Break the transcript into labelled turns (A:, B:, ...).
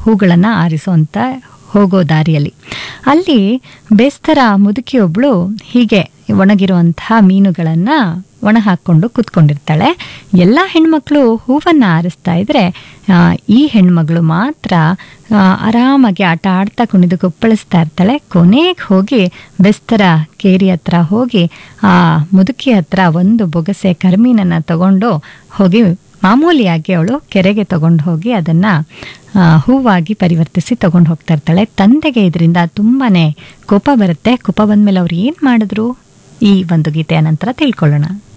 A: ಹೂಗಳನ್ನು ಆರಿಸುವಂಥ ಹೋಗೋ ದಾರಿಯಲ್ಲಿ ಅಲ್ಲಿ ಬೇಸ್ತರ ಮುದುಕಿಯೊಬ್ಬಳು ಹೀಗೆ ಒಣಗಿರುವಂತಹ ಮೀನುಗಳನ್ನು ಒಣ ಹಾಕ್ಕೊಂಡು ಕೂತ್ಕೊಂಡಿರ್ತಾಳೆ ಎಲ್ಲ ಹೆಣ್ಮಕ್ಳು ಹೂವನ್ನು ಆರಿಸ್ತಾ ಇದ್ರೆ ಆ, ಈ ಹೆಣ್ಮಗಳು ಮಾತ್ರ ಆ, ಆರಾಮಾಗಿ ಆಟ ಆಡ್ತಾ ಕುಣಿದು ಕುಪ್ಪಳಿಸ್ತಾ ಇರ್ತಾಳೆ ಕೊನೆಗೆ ಹೋಗಿ ಬೆಸ್ತರ ಕೇರಿ ಹತ್ರ ಹೋಗಿ ಆ ಮುದುಕಿ ಹತ್ರ ಒಂದು ಬೊಗಸೆ ಕರ್ಮೀನನ್ನು ತಗೊಂಡು ಹೋಗಿ ಮಾಮೂಲಿಯಾಗಿ ಅವಳು ಕೆರೆಗೆ ತಗೊಂಡು ಹೋಗಿ ಅದನ್ನು ಹೂವಾಗಿ ಪರಿವರ್ತಿಸಿ ತಗೊಂಡು ಹೋಗ್ತಾ ಇರ್ತಾಳೆ ತಂದೆಗೆ ಇದರಿಂದ ತುಂಬಾ ಕೋಪ ಬರುತ್ತೆ ಕೋಪ ಬಂದಮೇಲೆ ಅವ್ರು ಏನು ಮಾಡಿದ್ರು ಈ ಒಂದು ಗೀತೆಯ ನಂತರ ತಿಳ್ಕೊಳ್ಳೋಣ